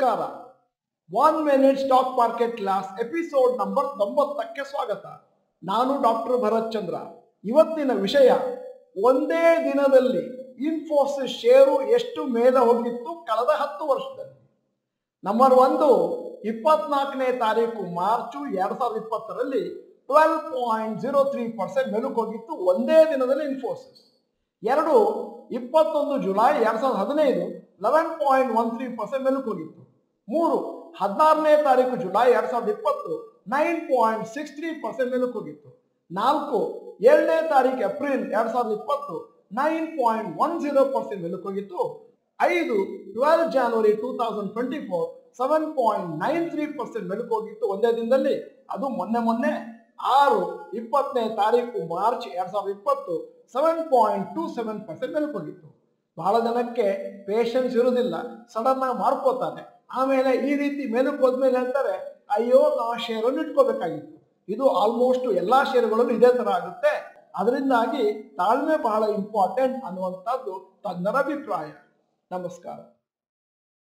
ನಮಸ್ಕಾರ one minute stock market class episode number ತೊಂಬತ್ತಕ್ಕೆ ಸ್ವಾಗತ ನಾನು ಡಾಕ್ಟರ್ ಭರತ್ ಚಂದ್ರ ಇವತ್ತಿನ ವಿಷಯ ಒಂದೇ ದಿನದಲ್ಲಿ ಇನ್ಫೋಸಿಸ್ ಷೇರು ಎಷ್ಟು ಮೇಲೆ ಹೋಗಿತ್ತು ಕಳೆದ ಹತ್ತು ವರ್ಷದಲ್ಲಿ ನಂಬರ್ ಒಂದು ಇಪ್ಪತ್ನಾಲ್ಕನೇ ತಾರೀಕು ಮಾರ್ಚು ಎರಡ್ ಸಾವಿರದ ಇಪ್ಪತ್ತರಲ್ಲಿ twelve point zero three percent ಮೇಲಕ್ಕೆ ಹೋಗಿತ್ತು ಒಂದೇ ದಿನದಲ್ಲಿ ಇನ್ಫೋಸಿಸ್ ಎರಡು ಇಪ್ಪತ್ತೊಂದು ಜುಲೈ ಎರಡ್ ಸಾವಿರದ ಹದಿನೈದು eleven point one three percent ಮೇಲಕ್ಕೆ ಹೋಗಿತ್ತು ಮೂರು ಹದಿನಾರನೇ ತಾರೀಕು ಜುಲೈ ಎರಡ್ ಸಾವಿರದ ಇಪ್ಪತ್ತು nine point six three percent ಮೇಲಕ್ಕೆ ಹೋಗಿತ್ತು ನಾಲ್ಕು ಏಳನೇ ತಾರೀಕು ಏಪ್ರಿಲ್ ಎರಡ್ ಸಾವಿರದ ಇಪ್ಪತ್ತು nine point one zero percent ಮೇಲಕ್ಕೆ ಹೋಗಿತ್ತು ಐದು twelve January two thousand twenty four seven point nine three percent ಮೇಲಕ್ಕೆ ಹೋಗಿತ್ತು ಒಂದೇ ದಿನದಲ್ಲಿ ಅದು ಮೊನ್ನೆ ಮೊನ್ನೆ ಆರು ಇಪ್ಪತ್ತನೇ ತಾರೀಕು ಮಾರ್ಚ್ ಎರಡ್ ಸಾವಿರದ ಇಪ್ಪತ್ತು seven point two seven percent ಮೇಲಕ್ಕೆ ಹೋಗಿತ್ತು ಬಹಳ ಜನಕ್ಕೆ ಪೇಷನ್ಸ್ ಇರುವುದಿಲ್ಲ ಸಡನ್ ಆಗಿ ಮಾರ್ಕೋತಾರೆ ಆಮೇಲೆ ಈ ರೀತಿ ಮೇಲಕ್ಕೆ ಹೋದ್ಮೇಲೆ ಹೇಳ್ತಾರೆ ಅಯ್ಯೋ ನಾ ಶೇರನ್ನು ಇಟ್ಕೋಬೇಕಾಗಿತ್ತು ಇದು ಆಲ್ಮೋಸ್ಟ್ ಎಲ್ಲಾ ಷೇರುಗಳಲ್ಲೂ ಇದೇ ತರ ಆಗುತ್ತೆ ಅದರಿಂದಾಗಿ ತಾಳ್ಮೆ ಬಹಳ ಇಂಪಾರ್ಟೆಂಟ್ ಅನ್ನುವಂಥದ್ದು ತಜ್ಞರ ಅಭಿಪ್ರಾಯ ನಮಸ್ಕಾರ